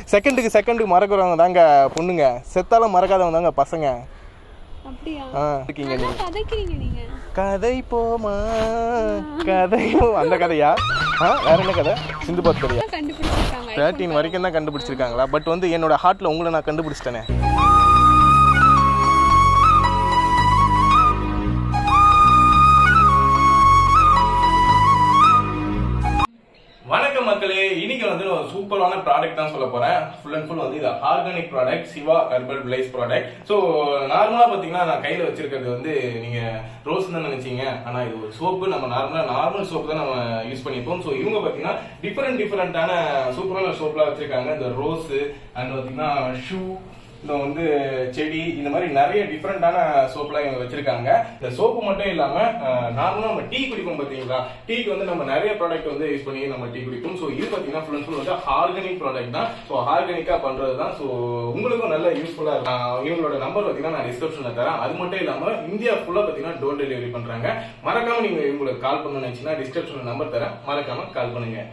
செகண்டுக்கு செகண்டுக்கு மறக்கிறவங்க தாங்க பொண்ணுங்க செத்தாலும் மறக்காதவங்க தாங்க பசங்க அப்படியா ஆ இருக்கீங்க நல்லா நீங்க கதைக்கிறீங்க நீங்க கதை போமா கதை போ- அந்த கதையா ஆ வேற என்ன கதை சிந்து பாத் கதையா கண்டுபிடிச்சிருக்காங்க தேர்ட்டீன் வரைக்கும் தான் கண்டுபிடிச்சிருக்காங்களா பட் வந்து என்னோட ஹார்ட்ல உங்களை நான் கண்டுபிடிச்சிட்டேனே வணக்கம் மக்களே இன்னைக்கு வந்து ஒரு சூப்பரான ப்ராடக்ட் தான் சொல்ல போறேன் ஃபுல் அண்ட் ஃபுல் வந்து இது organic product Shiva herbal place product so நார்மலா பாத்தீங்கன்னா நான் கையில வச்சிருக்கிறது வந்து நீங்க ரோஸ் தான் நினைச்சீங்க ஆனா இது ஒரு சோப்பு நம்ம நார்மலா நார்மல் சோப்பு தான் நம்ம யூஸ் பண்ணிப்போம் ஸோ இவங்க பாத்தீங்கன்னா டிஃபரெண்ட் டிஃபரெண்டான சூப்பரான சோப்லாம் வச்சிருக்காங்க இந்த ரோஸ் அண்ட் பாத்தீங்கன்னா ஷூ இந்த வந்து செடி இந்த மாதிரி நிறைய டிஃப்ரெண்டான சோப்லாம் இவங்க வச்சிருக்காங்க இந்த சோப்பு மட்டும் இல்லாம நார்மலா நம்ம டீ குடிப்போம் பாத்தீங்களா டீக்கு வந்து நம்ம நிறைய ப்ராடக்ட் வந்து யூஸ் பண்ணி நம்ம டீ குடிப்போம் ஸோ இது பாத்தீங்கன்னா ஃபுல் அண்ட் ஃபுல் வந்து ஆர்கானிக் ப்ராடக்ட் தான் ஸோ ஆர்கானிக்கா பண்றது தான் ஸோ உங்களுக்கும் நல்ல யூஸ்ஃபுல்லா இருக்கும் ஆஹ் இவங்களோட நம்பர் பாத்தீங்கன்னா நான் டிஸ்கிரிப்ஷன்ல தரேன் அது மட்டும் இல்லாம இந்தியா ஃபுல்லா பாத்தீங்கன்னா டோர் டெலிவரி பண்றாங்க மறக்காம நீங்க இவங்களுக்கு கால் பண்ணணும்னு நினைச்சீங்கன்னா டிஸ்கிரிப்ஷன்ல நம்பர் தரேன் மறக்காம கால் பண்ணுங்க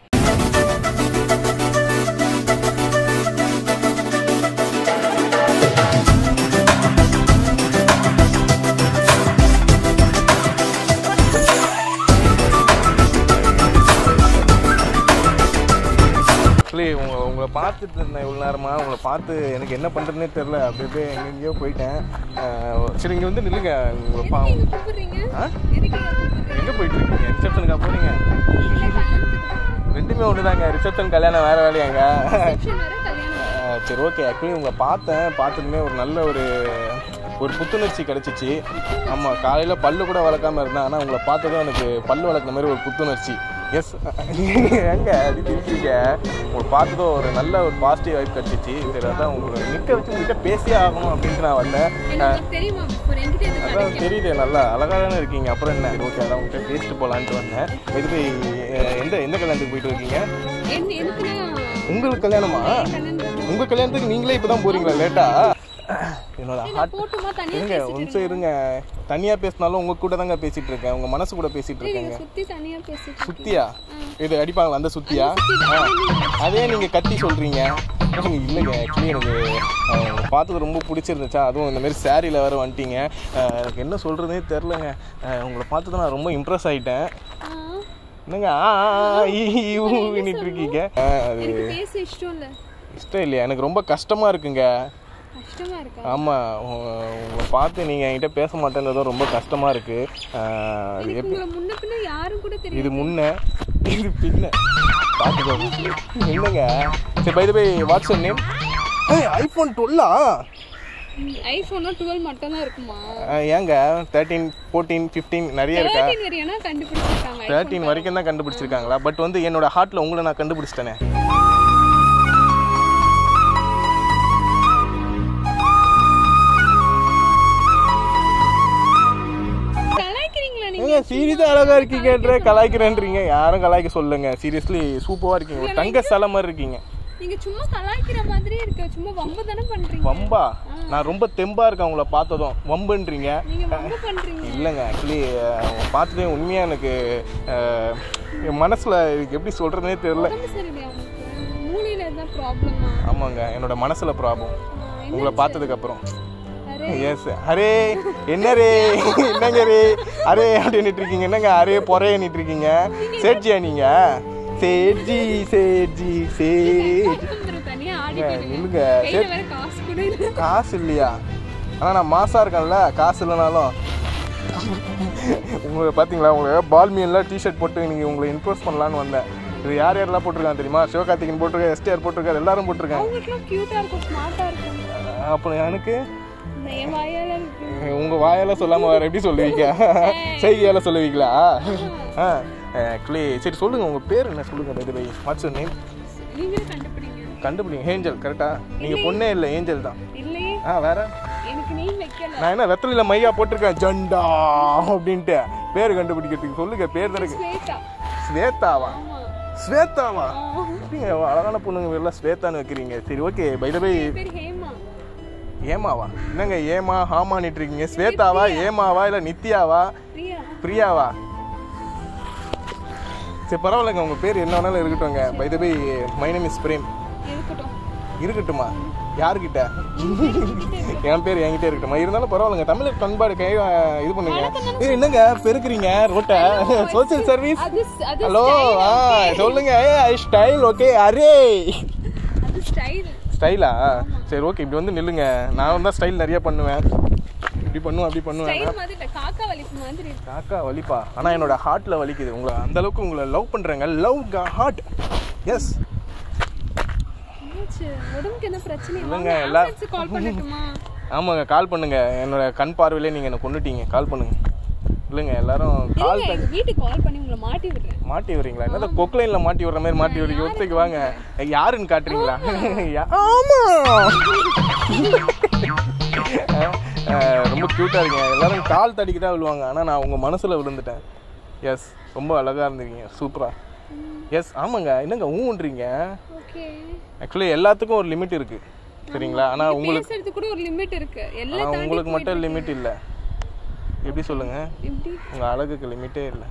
ஆக்சுவலி உங்க உங்களை பார்த்துட்டு இருந்தேன் இவ்வளோ நேரமா உங்களை பார்த்து எனக்கு என்ன பண்ணுறதுனே தெரில அப்படி அப்படியே எங்கெங்கேயோ போயிட்டேன் அஹ் சரி இங்கே வந்து நில்லுங்க உங்களை பா நீங்க கூப்பிடுறீங்க ஆ எதுக்கு இங்க கூப்பிடுறீங்க எங்கே போயிட்டு இருக்கீங்க ரிசப்ஷனுக்கா போறீங்க இல்ல கல்யாணத்துக்கு ரெண்டுமே ஒன்று தாங்க ரிசப்ஷன் கல்யாணம் வேறு வேலையாங்க ரிசப்ஷன் வர கல்யாணம் அஹ் சரி ஓகே ஆக்சுவலி உங்களை பார்த்தேன் பார்த்ததுமே ஒரு நல்ல ஒரு ஒரு புத்துணர்ச்சி கிடச்சிச்சு ஆமாம் காலையில் பல்லு கூட வளர்க்காம இருந்தேன் ஆனால் உங்களை பார்த்ததும் எனக்கு பல்லு வளர்க்குற மாதிரி ஒரு புத்துணர்ச்சி எஸ் எங்க அது திருப்பிங்க உங்களை பார்த்ததும் ஒரு நல்ல ஒரு பாசிட்டிவ் வைப் கிடச்சிச்சு சரி அதான் உங்களை நிற்க வச்சு உங்ககிட்ட பேசியே ஆகணும் அப்படின்ட்டு நான் வந்தேன் எனக்கு தெரியுமா ஒரு என்கிட்ட எது அதான் கிடைக்கும் தெரியுது நல்லா அழகாக தானே இருக்கீங்க அப்புறம் என்ன ஓகே அதான் உங்கள்கிட்ட பேசிட்டு போகலான்ட்டு வந்தேன் இதுக்கு அஹ், எந்த எந்த கல்யாணத்துக்கு போயிட்டு இருக்கீங்க என்ன எதுக்குன்னா உங்களுக்கு கல்யாணமா கல்யாணம் உங்க கல்யாணத்துக்கு நீங்களே இப்பதான் போறீங்களா லேட்டா என்னோட ஹார்ட் போட்டுமா தனியா இருங்க ஒரு நிமிஷம் இருங்க தனியா பேசினாலும் உங்க கூட தாங்க பேசிட்டு இருக்கேன் உங்க மனசு கூட பேசிட்டு நீங்க இருக்கேங்க சுத்தி தனியா பேசிட்டு சுத்தியா இது அடிப்பாங்களா அந்த சுத்தியா ஆ. அதே நீங்க கத்தி சொல்றீங்க இல்லைங்க ஆக்சுவலி எனக்கு அஹ், உங்களை பார்த்தது ரொம்ப பிடிச்சிருந்துச்சா அதுவும் இந்த மாதிரி சாரியில் வேறு வந்துட்டீங்க அஹ், எனக்கு என்ன சொல்கிறதே தெரிலங்க அஹ், உங்களை பார்த்தது நான் ரொம்ப இம்ப்ரெஸ் ஆகிட்டேன் ஆ, என்னங்க ஆ ஆ, ஆ, ஈ, ஈ, ஊ ஊன்னிட்டு இருக்கீங்க அஹ், அது எனக்கு பேச இஷ்டம் இல்ல இஷ்டம் இல்லையா எனக்கு ரொம்ப கஷ்டமாக இருக்குங்க கஷ்டமா இருக்கா ஆமாம் உங்களை பார்த்து நீங்கள் என்கிட்ட பேச மாட்டேன்றதும் ரொம்ப கஷ்டமாக இருக்குது அது எனக்கு உங்களை முன்ன பின்ன யாரும் கூட தெரியும் இது முன்ன இது பின்ன பார்த்துக்கோ என்னங்க சரி bye bye WhatsApp name iPhone டுவெல்லா ஐபோனா டுவெல் மட்டும் தான் இருக்குமா ஏங்க தேர்ட்டீன் ஃபோர்டீன் ஃபிஃப்டீன் நிறைய இருக்கா தேர்ட்டின் வரையானா கண்டுபிடிச்சிருக்காங்க தேர்ட்டீன் வரைக்கும் தான் கண்டுபிடிச்சிருக்காங்களா பட் வந்து என்னோட ஹார்ட்டில் உங்களை நான் கண்டுபிடிச்சிட்டேனே கலாய்க்கிறீங்களா நீங்க ஏங்க சீரியஸாக அழகா இருக்கீங்கன்ற கலாய்க்கிறேன்றீங்க யாரும் கலாய்க்க சொல்லுங்க சீரியஸ்லி சூப்பராக இருக்கீங்க ஒரு தங்க சிலை மாதிரி இருக்கீங்க நீங்க சும்மா கலாய்க்கிற மாதிரியே இருக்கு சும்மா வம்பு தானே பண்றீங்க வம்பா நான் ரொம்ப தெம்பா இருக்கேன் உங்களை பார்த்ததும் வம்புன்றீங்க நீங்க வம்பு பண்றீங்க இல்லைங்க ஆக்சுவலி பார்த்ததே உண்மையாக எனக்கு அஹ், என் மனசில் இதுக்கு எப்படி சொல்கிறதுனே தெரில உடம்பு சரியில்லையா உங்களுக்கு மூளையில எதாவது ப்ராப்ளமா ஆமாங்க என்னோட மனசில் ப்ராப்ளம் உங்களை பார்த்ததுக்கப்புறம் அரே எஸ் அரே என்ன ரே என்னங்க ரே அரே அப்படின்னுட்டு இருக்கீங்க என்னங்க அரே பொறையன்னுட்டு இருக்கீங்க சேட்ஜியா நீங்க சேட்ஜி சேட்ஜி சேட்ஜி பக்கத்துல தனியா ஆடிட்டு நில்லுங்க கையில வேற காசு கூட இல்ல காசு இல்லையா ஆனால் நான் மாசா இருக்கேன்ல காசு இல்லைனாலும் உங்களை பார்த்தீங்களா உங்களுக்கு பால்மியன்ல டிஷர்ட் போட்டு நீங்கள் உங்களை இம்ப்ரெஸ் பண்ணலான்னு வந்தேன் இது யார் யாரெல்லாம் போட்டிருக்காங்க தெரியுமா சிவகார்த்திகன் போட்டிருக்காரு எஸ்டிஆர் போட்டிருக்காரு எல்லாரும் போட்டிருக்காங்க அவங்களுக்குலாம் கியூட்டா இருக்கும் ஸ்மார்ட்டா இருக்கும் அப்புறம் எனக்கு இந்த என் வாயால இருக்கு உங்க வாயால சொல்லாம வேற எப்படி சொல்லுவீங்க செய்தியால சொல்லுவீங்களா ஆ ஆக்சுவலி சரி சொல்லுங்க உங்க பேர் என்ன சொல்லுங்க bye bye what's your name நீங்களே கண்டுபிடிங்க கண்டுபிடிங்க ஏஞ்சல் கரெக்டா நீங்க பொண்ணே இல்லை ஏஞ்சல் தான் இல்லையே ஆ வேற எனக்கு நீ வைக்கல நான் என்ன வெத்தலையில மையா போட்டிருக்கேன் ஜண்டா அப்படின்ட்டு பேர் கண்டுபிடிக்கிறதுக்கு சொல்லுங்க பேர் தான் இருக்கு ஸ்வேதா ஸ்வேதாவா ஆமா ஸ்வேதாவா ஆ. எப்படிங்க அழகான பொண்ணுங்க எல்லாம் ஸ்வேதான்னு வைக்கிறீங்க சரி ஓகே பை பை என் பேர் ஹேமா ஏமாவா என்னங்க ஏமா ஹாமானிட்டு இருக்கீங்க ஸ்வேதாவா ஏமாவா இல்லை நித்யாவா பிரியா பிரியாவா சரி பரவாயில்லைங்க உங்கள் பேர் என்ன வேணாலும் இருக்கட்டும்ங்க by the by my name is Prem இருக்கட்டும் இருக்கட்டுமா யாருக்கிட்ட என் பேர் என்கிட்ட இருக்கட்டுமா இருந்தாலும் பரவாயில்லைங்க தமிழ் பண்பாடு கை இது பண்ணுங்க ஏய், என்னங்க பெருக்குறீங்க ரோட்டை சோசியல் சர்வீஸ் அது அது ஹலோ ஆ சொல்லுங்க ஸ்டைல் ஓகே அரே அது ஸ்டைல் ஸ்டைலா சரி ஓகே இப்படி வந்து நில்லுங்க நான் தான் ஸ்டைல் நிறைய பண்ணுவேன் இப்படி பண்ணுவேன் அப்படி பண்ணுவேன் ஸ்டைல் மாதிரி இல்ல காக்கா வலிப்பு மாதிரி இருக்கு காக்கா வலிப்பா ஆனால் என்னோட ஹார்ட்டில் வலிக்குது உங்களை அந்த அளவுக்கு உங்களை லவ் பண்ணுறேங்க லவ் ஹார்ட் எஸ் என்னாச்சு? உடம்புக்கு என்ன பிரச்சனை இல்லைங்க, எல்லா- கால் பண்ணட்டுமா ஆமாங்க கால் பண்ணுங்க என்னோட கண் பார்வையிலே நீங்கள் என்ன கொண்டுட்டீங்க கால் பண்ணுங்க இல்லைங்க எல்லாரும் கால் இல்லைங்க, எங்க வீட்டுக்கு கால் பண்ணி உங்களை மாட்டி விடுறேன் மாட்டி வரீங்களா என்னது கொக்லைன்ல மாட்டி விடுற மாதிரி மாட்டி வரீங்க ஒருத்தைக்கு வாங்க யாருன்னு காட்டுறீங்களா யா- ஆமா அஹ், ரொம்ப கியூட்டா இருக்கீங்க எல்லாரும் கால் தடிக்கு தான் விழுவாங்க ஆனா நான் உங்க மனசுல விழுந்துட்டேன் எஸ் ரொம்ப அழகா இருந்தீங்க சூப்பரா எஸ் ஆமாங்க என்னங்க ஊன்றீங்க ஓகே ஆக்சுவலி எல்லாத்துக்கும் ஒரு லிமிட் இருக்கு சரிங்களா ஆனா உங்களுக்கு பேசுறதுக்கு கூட ஒரு லிமிட் இருக்கு எல்லாம் ஆனா தாண்டி உங்களுக்கு மட்டும் லிமிட் இல்லை எப்படி சொல்லுங்க எப்படி உங்க அழகுக்கு லிமிட்டே இல்லை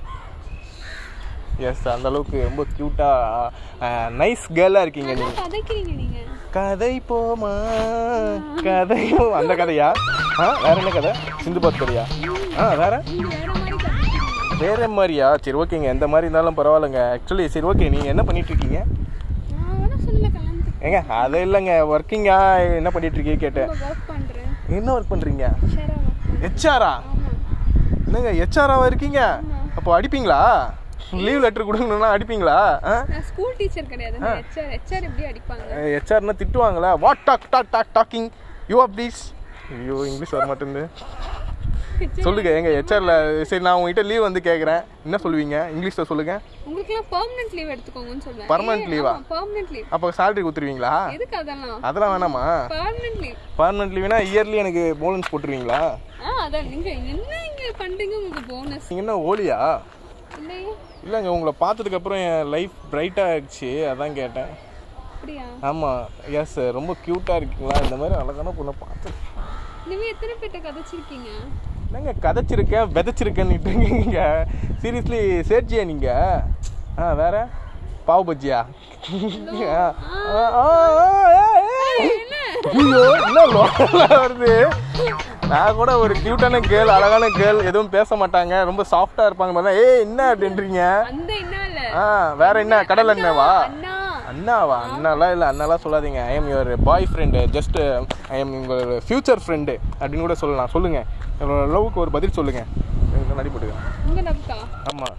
எஸ் அந்த அளவுக்கு ரொம்ப கியூட்டா நைஸ் கேர்லா இருக்கீங்க நீங்க கதைக்கிறீங்க நீங்க கதை போமா கதை போ- அந்த கதையா ஆ வேற என்ன கதை சிந்து பாத் கதையா ஆ வேற நீங்க வேற மாதிரி கதைக்கிறீங்க வேற மாதிரியா சரி ஓகேங்க எந்த மாதிரி இருந்தாலும் பரவாயில்லைங்க ஆக்சுவலி சரி ஓகே நீங்க என்ன பண்ணிட்டு இருக்கீங்க நான் வேணா சொல்லல கல்யாணத்துக்கு ஏங்க அது இல்லைங்க ஒர்க்கிங்கா என்ன பண்ணிட்டு இருக்கீங்க கேட்டேன் ஒர்க் பண்றேன் என்ன ஒர்க் பண்றீங்க ஷேரா ஒர்க் பண்றேன் ஹெச்ஆரா ஆமா என்னங்க ஹெச்ஆராவா இருக்கீங்க அப்போ அடிப்பீங்களா லீவ் லெட்டர் கொடுக்கணும்னா அடிப்பீங்களா ஆ நான் ஸ்கூல் டீச்சர் கிடையாது ஹெச்ஆர் ஹெச்ஆர் எப்படி அடிப்பாங்க ஹெச்ஆர்னா திட்டுவாங்களா what talk talk talk talking you are please ஐயோ இங்கிலீஷ் வர மாட்டேங்குது சொல்லுங்க எங்க ஹெச்ஆர்ல சரி நான் உங்ககிட்ட லீவ் வந்து கேட்குறேன் என்ன சொல்லுவீங்க இங்கிலீஷ்ல சொல்லுங்க உங்களுக்குலாம் பெர்மனன்ட் லீவ் எடுத்துக்கோங்கன்னு சொல்லுவேன் Permanent leave ஆ? பெர்மனன்ட் லீவ் அப்போ சேலரி கொடுத்துருவீங்களா எதுக்கு அதெல்லாம் அதெல்லாம் வேணாமா பெர்மனன்ட் லீவ் பர்மனெண்ட் லீவ்னா இயர்லி எனக்கு போனஸ் போட்டுருவீங்களா ஆ அதான் நீங்க என்ன இங்க பண்றீங்க உங்களுக்கு போனஸ் நீங்க என்ன ஓலியா இல்லையே இல்லைங்க உங்களை பார்த்ததுக்கு அப்புறம் என் லைஃப் பிரைட்டாக ஆயிடுச்சு அதான் கேட்டேன் அப்படியா ஆமாம் எஸ் ரொம்ப க்யூட்டாக இருக்கீங்களா இந்த மாதிரி அழகான பொண்ணை பார்த்து நீங்க எத்தனை பேர்ட்ட கதைச்சிருக்கீங்க என்னங்க கதைச்சிருக்கேன் விதைச்சிருக்கேன்னுட்டு இருக்கீங்க சீரியஸ்லி சேர்ச்சியா நீங்க ஆ வேற பாவு பஜ்ஜியா ஆ, ஆ, ஆ, ஆ, ஏய், ஏய். ஐயோ என்ன லோக்கல்ல வருது நான் கூட ஒரு கியூட்டான கேர்ள் அழகான கேர்ள் எதுவும் பேச மாட்டாங்க ரொம்ப சாஃப்டா இருப்பாங்க பார்த்தா ஏய் என்ன அப்படின்றீங்க அந்த என்ன இல்ல ஆ வேற என்ன கடல் எண்ணெவா அண்ணா அண்ணாவா அண்ணாலாம் இல்லை அண்ணாலாம் சொல்லாதீங்க I am your boyfriend just I am உங்கள் ஃபியூச்சர் ஃப்ரெண்டு அப்படின்னு கூட சொல்லலாம் சொல்லுங்கள் என்னோட லவ்வுக்கு ஒரு பதில் சொல்லுங்கள் எனக்கு நடி போட்டுக்க உங்க லவ்க்கா ஆமாம்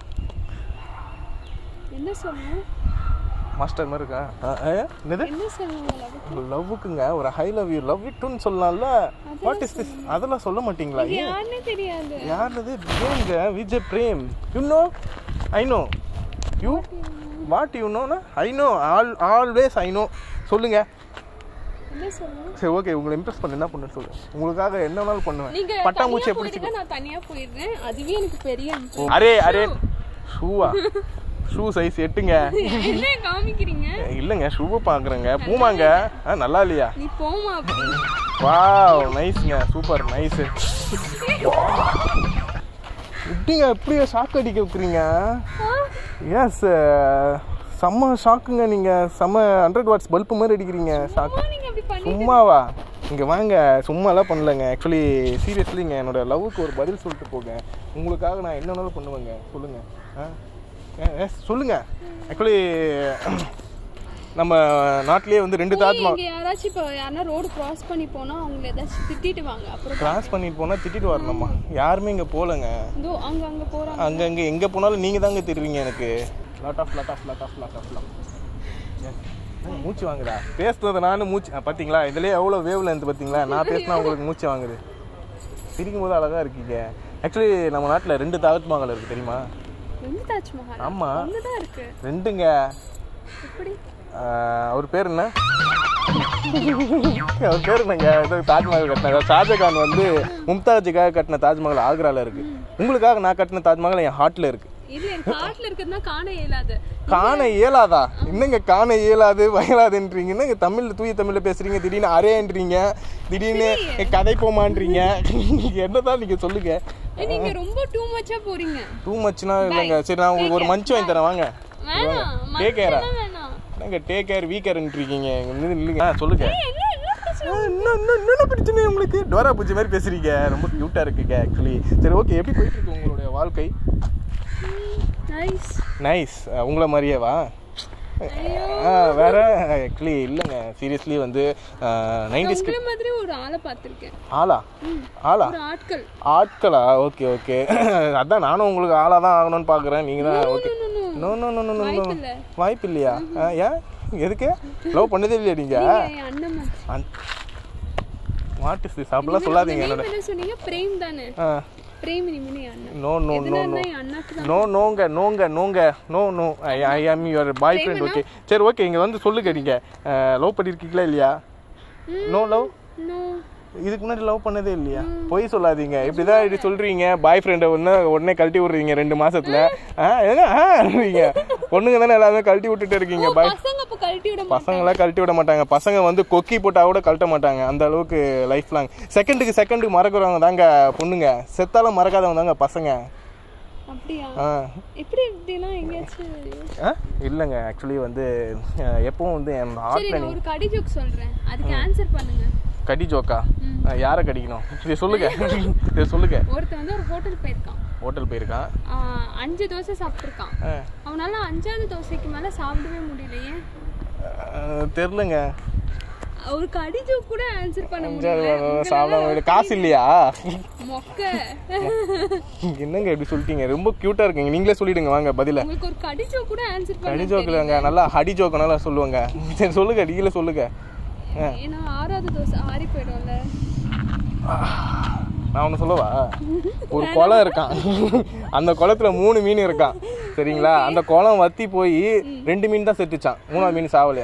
என்ன சொல்லணும் மாஸ்டர் மாதிரி இருக்கா ஆ, ஆ, என்னது என்ன சொல்லணும் உங்க லவ் லவ்வுக்குங்க ஒரு ஹை லவ் யூ லவ் இட்டுன்னு சொல்லலாம்ல வாட் இஸ் திஸ் அதெல்லாம் சொல்ல மாட்டீங்களா ஏன் யாருன்னு தெரியாது யாருது ஏங்க Vijay Prem you know I know you what you நோனா I know all always I know சொல்லுங்கள் என்ன சொல்லணும் சரி ஓகே உங்களை இம்ப்ரெஸ் பண்ண என்ன பண்ணு சொல்லு உங்களுக்காக என்ன வேணாலும் பண்ணுவேன் நீங்க பட்டாம்பூச்சி தனியா எப்படி போயிடுங்க, நான் தனியா போயிடுறேன் அதுவே எனக்கு பெரிய interest. அரே அரே ஷூவா ஷூ சைஸ் எட்டுங்க என்ன காமிக்கிறீங்க இல்லைங்க ஷூவை பார்க்குறேங்க பூமாங்க ஆ நல்லா இல்லையா நீ போமா அப்படி. வாவ் நைஸ்ங்க சூப்பர் நைஸ் எப்படிங்க எப்படியா ஷாக் அடிக்க வைக்கிறீங்க எஸ் செம்ம ஷாக்குங்க நீங்கள் செம்ம ஹண்ட்ரட் வாட்ஸ் பல்ப் மாதிரி அடிக்கிறீங்க ஷாக் சும்மா நீங்க அப்படி பண்ணி சும்மாவா இங்கே வாங்க சும்மாலாம் பண்ணலங்க ஆக்சுவலி சீரியஸ்லிங்க என்னோட லவ்வுக்கு ஒரு பதில் சொல்லிட்டு போங்க உங்களுக்காக நான் என்ன வேணாலும் பண்ணுவேங்க சொல்லுங்கள் ஆ எஸ் சொல்லுங்க ஆக்சுவலி நம்ம நாட்டிலேயே வந்து ரெண்டு தாஜ்மஹால் இங்க யாராச்சும் இப்போ யாரா ரோடு கிராஸ் பண்ணி போனா அவங்கள ஏதாச்சும் திட்டிட்டு வாங்க அப்புறம் கிராஸ் பண்ணிட்டு போனால் திட்டிட்டு வரணுமா யாருமே இங்கே போகலங்க இதோ அங்க அங்க போறாங்க அங்கே அங்கே எங்கே போனாலும் நீங்கள் தாங்க தெரிவிங்க எனக்கு lot of lot of lot of lot of மூச்சு வாங்குதா பேசுனது நானும் மூச்சு ஆ, பாத்தீங்களா இதுலயே எவ்வளோ வேவ் லென்த் பார்த்தீங்களா நான் பேசினா உங்களுக்கு மூச்சு வாங்குது சிரிக்கும் போது அழகா இருக்கீங்க ஆக்சுவலி நம்ம நாட்டில் ரெண்டு தாஜ்மஹால் இருக்கு தெரியுமா ரெண்டு தாஜ்மஹால் ஆமா ஒண்ணுதான் இருக்கு ரெண்டுங்க எப்படி ஆ, அவர் பேர் என்ன அவர் பேர் என்னங்க ஏதோ தாஜ்மஹால் கட்டின ஷாஜகான் வந்து மும்தாஜுக்காக கட்டின தாஜ்மஹால் ஆக்ரால இருக்கு உங்களுக்காக நான் கட்டின தாஜ்மஹால் என் ஹார்ட்ல இருக்கு இது என் காட்டுல இருக்கிறதுனா காண இயலாது காண இயலாதா என்னங்க காண இயலாது வயலாதுன்றீங்க என்னங்க தமிழ் தூய தமிழ்ல பேசுறீங்க திடீர்னு அரேன்றீங்க திடீர்னு கதை போமான்றீங்க நீங்க என்னதான் நீங்க சொல்லுங்க ஏய், நீங்க ரொம்ப டூ மச்சா போறீங்க டூ மச்னா இல்லைங்க சரி நான் உங்களுக்கு ஒரு மஞ்சு வாங்கி தரேன் வாங்க வேணாம் டேக் கேரா மனுஷனா வேணாம் என்னங்க டேக் கேர் வீக்கர்ன்ட்டு இருக்கீங்க இங்க வந்து இல்லைங்க ஆ சொல்லுங்க என்ன என்ன பிரச்சனை? ஆ, என்ன என்ன என்ன பிரச்சனை உங்களுக்கு டோரா பூச்சி மாதிரி பேசுறீங்க ரொம்ப க்யூட்டாக இருக்குங்க ஆக்சுவலி சரி ஓகே எப்படி போயிட்டு இருக்கு உங்களுடைய வாழ்க்கை நைஸ் நைஸ் உங்களை மாதிரியேவா ஐயோ ஆ, வேற ஆக்சுவலி இல்லைங்க சீரியஸ்லி வந்து நைன்டிஸ் உங்களை மாதிரி ஒரு ஆளை பார்த்திருக்கேன் ஆளா ஆளா ஒரு ஆட்கள் ஆட்களா ஓகே ஓகே அதான் நானும் உங்களுக்கு ஆளாக தான் ஆகணும்னு பார்க்குறேன் நீங்கள் தான் okay no, no. No no no no no வாய்ப்பு இல்ல. வாய்ப்பு இல்லையா ஆ, ஏன் எதுக்கு லவ் பண்ணதே இல்லையா நீங்கள் நீங்க என் அண்ணன் மாதிரி. வாட் இஸ் திஸ் அப்படிலாம் சொல்லாதீங்க உங்க என்னோட name என்ன சொன்னீங்க பிரேம் தானே ஆ பிரேம் இனிமேல் என் அண்ணன் நோ நோ எதுனா நோ நோ இருந்தா என் அண்ணாக்கு தான் நோ நோங்க நோங்க நோங்க no no I I am your boyfriend okay சரி ஓகே இங்கே வந்து சொல்லுங்க நீங்கள் லவ் பண்ணியிருக்கீங்களா இல்லையா நோ லவ் நோ இதுக்கு முன்னாடி லவ் பண்ணதே இல்லையா பொய் சொல்லாதீங்க இப்படிதான் இப்படி சொல்றீங்க பாய் ஃப்ரெண்டை ஒன்று உடனே கழட்டி விடுறீங்க ரெண்டு மாசத்துல ஆ ஏங்க ஆன்றீங்க பொண்ணுங்க தானே எல்லாமே கழட்டி விட்டுட்டு இருக்கீங்க பாய் பசங்க அப்ப கழட்டி விட பசங்களாம் கழட்டி விட மாட்டாங்க பசங்க வந்து கொக்கி போட்டா கூட கழட்ட மாட்டாங்க அந்த அளவுக்கு லைஃப் லாங் செகண்டுக்கு செகண்டுக்கு மறக்கிறவங்க தாங்க பொண்ணுங்க செத்தாலும் மறக்காதவங்க தாங்க பசங்க அப்படியா ஆ எப்படி இப்படிலாம் எங்கேயாச்சும் ஆ இல்லைங்க ஆக்சுவலி வந்து அஹ், எப்பவும் வந்து என் சரி ஹார்ட்ல நான் ஒரு கடி ஜோக் சொல்றேன் அதுக்கு ஆன்சர் பண்ணுங்க கடி ஜோக்கா அஹ், யாரை கடிக்கணும் இதை சொல்லுங்க இதை சொல்லுங்க ஒருத்தன் வந்து ஒரு ஹோட்டல் போயிருக்கான் ஹோட்டல் போயிருக்கான் ஆஹ் அஞ்சு தோசை சாப்பிட்டுருக்கான் ஆ. அவனால அஞ்சாவது தோசைக்கு மேல சாப்பிடவே முடியலையே அஹ், தெரிலங்க ஒரு கடி ஜோக் கூட ஆன்சர் பண்ண அஞ்சாவது முடியல வாரம் சாப்பிட முடியல. காசு இல்லையா மொக்க என்னங்க இப்படி சொல்லிட்டீங்க ரொம்ப கியூட்டா இருக்கீங்க நீங்களே சொல்லிடுங்க வாங்க பதில உங்களுக்கு ஒரு கடி ஜோக் கூட ஆன்சர் பண்ண கடி ஜோக்குலங்க நல்லா ஹடி ஜோக்கு நல்லா சொல்லுவாங்க சரி சொல்லுங்க நீங்களே சொல்லுங்க ஆ, ஏன்னா ஆறாவது தோசை ஆறி போயிடும்ல நான் ஒன்று சொல்லவா ஒரு குளம் இருக்கான் அந்த குளத்துல மூணு மீன் இருக்கான் சரிங்களா அந்த குளம் வத்தி போய் ரெண்டு மீன் தான் செத்துச்சான் மூணாவது மீன் சாவலையா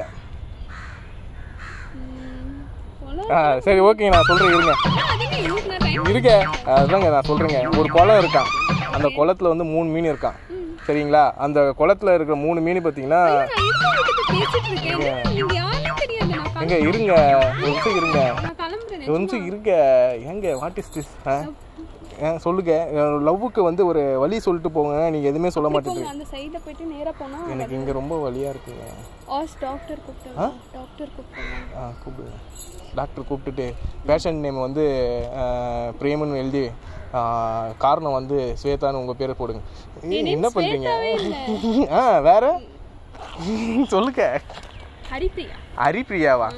உம், போலாம். ஆ சரி ஓகேங்க நான் சொல்றேன் இருங்க அதுக்கு இவ்வளவு நேரம் time இருக்க அதுதாங்க நான் சொல்றேங்க ஒரு குளம் இருக்கான் அந்த குளத்துல வந்து மூணு மீன் இருக்கான் சரிங்களா அந்த குளத்துல இருக்கிற மூணு மீன் பார்த்தீங்கன்னா நான் இருக்கவங்ககிட்ட பேசிட்டு இருக்கேன் நீங்க யாருன்னு தெரியாது நான் கிளம்புறேன். எங்க இருங்க ஒரு நிமிஷம் இருங்க நான் கிளம்புறேன் ஒரு நிமிஷம் இருங்க எங்க வாட் இஸ் திஸ் சொல்லுங்க லவ்வுக்கு வந்து ஒரு வழி சொல்லிட்டு போங்க நீங்க எதுவுமே சொல்ல மாட்டேங்க போங்க, அந்த சைடுல போயிட்டு நேரா போனா எனக்கு இங்க ரொம்ப வலியா இருக்குங்க ஆஸ் டாக்டர் கூப்பிட்டு டாக்டர் கூப்பிட்டு ஆ கூப்பிடு டாக்டர் கூப்பிட்டுட்டு பேஷண்ட் நேம் வந்து ஆ, பிரேமன் எழுதி ஆ, காரணம் வந்து ஸ்வேதான்னு உங்க பேரை போடுங்க ஏய், என்ன பண்றீங்க ஆ வேற சொல்லுங்க ஹரிப்ரியா ஹரிப்ரியாவா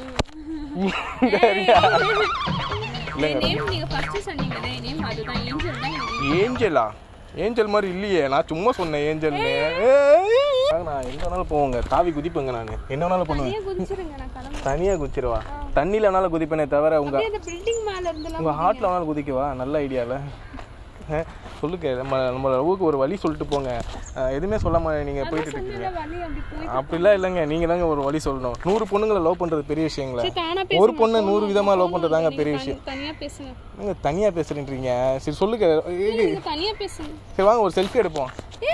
என் நேம் நீங்க ஃபர்ஸ்ட் சொன்னீங்களே என் நேம் அதுதான் ஏஞ்சல் தான் என் name. ஏஞ்சலா ஏஞ்சல் மாதிரி இல்லையே நான் சும்மா சொன்னேன் ஏஞ்சல்னு நான் எங்க வேணாலும் போவோங்க தாவி குதிப்பேங்க நான் என்ன வேணாலும் பண்ணுவேன் ஏன் குதிச்சிருங்க நான் கிளம்புறேன் தனியா குதிச்சிருவா தண்ணியில வேணாலும் குதிப்பேனே தவிர உங்க அப்படியே அந்த பில்டிங் மேல இருந்தெல்லாம் உங்க ஹார்ட்ல வேணாலும் குதிக்கவா நல்ல ஐடியால சொல்லுங்க நம்ம நம்ம ஊருக்கு ஒரு வழி சொல்லிட்டு போங்க அஹ், எதுவுமே சொல்லாம நீங்க போயிட்டு இருக்கீங்க சொன்னல வழி அப்படி போய் அப்படிலாம் இல்லைங்க நீங்க தாங்க ஒரு வழி சொல்லணும் நூறு பொண்ணுங்களை லவ் பண்றது பெரிய விஷயங்களா சரி, தானா ஒரு பேசுங்க. பொண்ணை நூறு விதமா லவ் போங்க, பண்றதாங்க நீங்க பெரிய தனி- விஷயம் தனியா பேசுங்க நீங்க தனியா பேசுறீங்க சரி சொல்லுங்க ஏய், நீங்க தனியா பேசுங்க சரி வாங்க ஒரு செல்ஃபி எடுப்போம்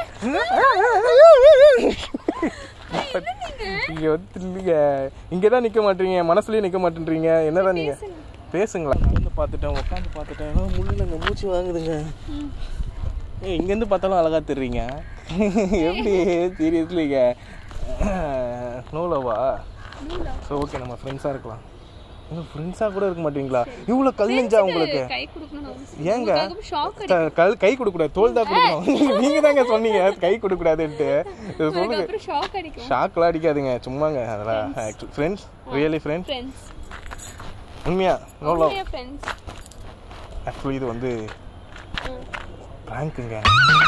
இங்க வந்து இல்லைங்க இங்க தான் நிக்க மாட்டீங்க மனசுலயே நிக்க மாட்டேன்றீங்க என்னதான் நீங்க பேசுங்களா நடந்து பார்த்துட்டேன் உட்காந்து பார்த்துட்டேன் ஏன்னா முள்ளுலங்க மூச்சு வாங்குதுங்க ஏய் இங்கேருந்து பார்த்தாலும் அழகா தெரியுங்க எப்படி சீரியஸ்லிங்க நோலவா ஸோ ஓகே நம்ம ஃப்ரெண்ட்ஸாக இருக்கலாம் ஃப்ரெண்ட்ஸாக கூட இருக்க மாட்டீங்களா இவ்வளோ கல்லிஞ்சா உங்களுக்கு கை கொடுக்கணும் அவசியம். ஏங்க உங்களுக்காக ஷாக் க- கல் கை கொடுக்கூடாது தோல் தான் கொடுக்கணும் நீங்க தாங்க சொன்னீங்க கை கொடுக்கூடாதுன்ட்டு இது சொல்லுங்க அப்புறம் ஷாக் அடிக்கும் ஷாக்லாம் அடிக்காதுங்க சும்மாங்க அதெல்லாம் ஃப்ரெண்ட்ஸ் ரியலி ஃப்ரெண்ட்ஸ் ஃப்ரெண்ட்ஸ் உண்மையா நோ லவ் ஃப்ரெண்ட்ஸ் ஆக்சுவலி இது வந்து ப்ராங்க்குங்க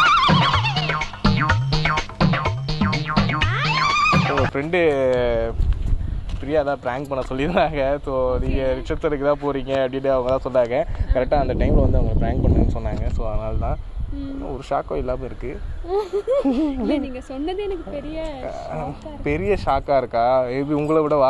உங்கள் ஃப்ரெண்டு பிரியா தான் ப்ராங்க் பண்ண சொல்லியிருந்தாங்க ஸோ நீங்கள் ரிசப்ஷனுக்கு தான் போகிறீங்க அப்படின்னு அவங்க தான் சொன்னாங்க கரெக்டாக அந்த டைமில் வந்து அவங்க ப்ராங்க் பண்ணுன்னு சொன்னாங்க ஸோ அதனால தான் ஒரு ஷாக்கும் இல்லாமல் இருக்குது இல்ல நீங்க சொன்னது எனக்கு பெரிய ஷாக்கா பெரிய ஷாக்காக இருக்கா இது உங்களை விடவா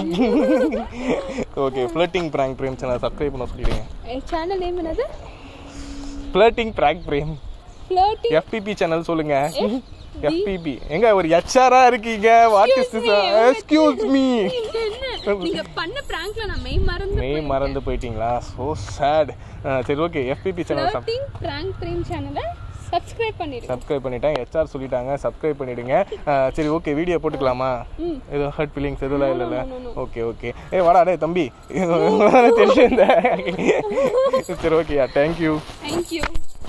okay flirting prank Prem channel subscribe பண்ண சொல்லிடுங்க இருக்கு சேனல் நேம் என்னது flirting prank Prem flirting FPP channel சொல்லுங்க எஃபிபி எங்க ஒரு ஹெச்ஆரா இருக்கீங்க what is this excuse me என்ன நீங்க பண்ண பிராங்க்ல நான் மெய் மறந்து மெய் மறந்து போயிட்டீங்களா சோ சேட் சரி okay FPP channel flirting prank Prem சேனலை சப்ஸ்கிரைப் பண்ணிடுங்க சப்ஸ்கிரைப் பண்ணிட்டேன் ஹெச்ஆர் சொல்லிட்டாங்க சப்ஸ்கிரைப் பண்ணிடுங்க அஹ், சரி ஓகே வீடியோ போட்டுக்கலாமா ஏதோ ஹர்ட் ஃபீலிங்ஸ் எதுவும் இல்லைல்ல ஓகே ஓகே ஏ வாடா டே தம்பி தெரிஞ்சிருந்தேன் சரி ஓகேயா தேங்க்யூ தேங்க்யூ